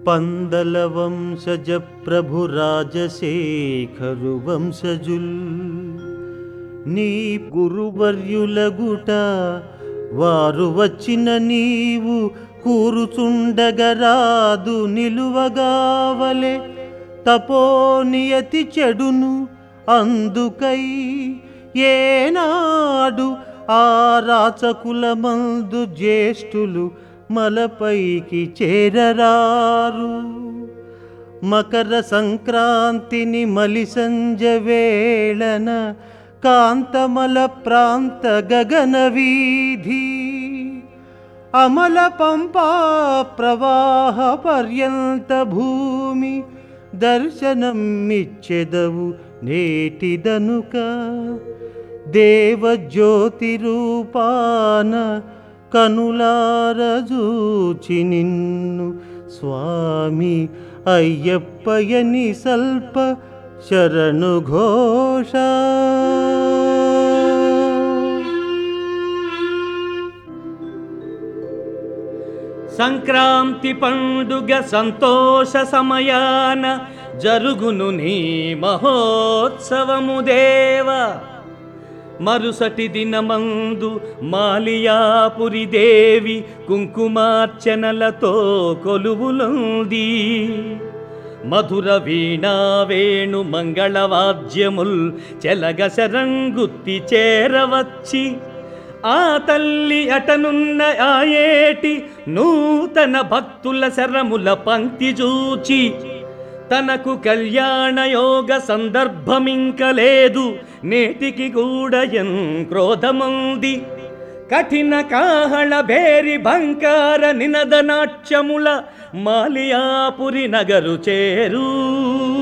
పందల వంశజ ప్రభు రాజశేఖరు వంశజుల్ నీ గురువర్యులగుట వారు వచ్చిన నీవు కూరుచుండగరాదు నిలువగావలే తపోనియతి చెడును అందుకై ఏనాడు ఆ రాచకులమందు జ్యేష్ఠులు మలపైకి చేరరారు మకర సంక్రాంతిని మలి సంజ వేళన కాంతమల ప్రాంత గగన వీధి అమల పంపా ప్రవాహ పర్యంత భూమి దర్శనమిచ్చెదవు నేటిదనుక దేవజ్యోతి రూపాన కనులారజూచి నిన్ను స్వామి అయ్యప్పయని సల్ప శరణు ఘోష సంక్రాంతి పండుగ సంతోష సమయాన జరుగును నీ మహోత్సవము దేవ మరుసటి దినమందు మాలియాపురి దేవి కుంకుమార్చనలతో కొలువులుంది మధుర వీణా వేణు మంగళవాద్యముల్ చెలగ శరంగుత్తి చేరవచ్చి ఆ తల్లి అటనున్న ఆయేటి నూతన భక్తుల శరముల పంక్తి చూచి తనకు కళ్యాణ యోగ సందర్భమింక లేదు నేటికి కూడా ఎన్ క్రోధముంది కఠిన కాహళ భేరి బంకార నినద నాట్యముల మాలియాపురి నగరు చేరు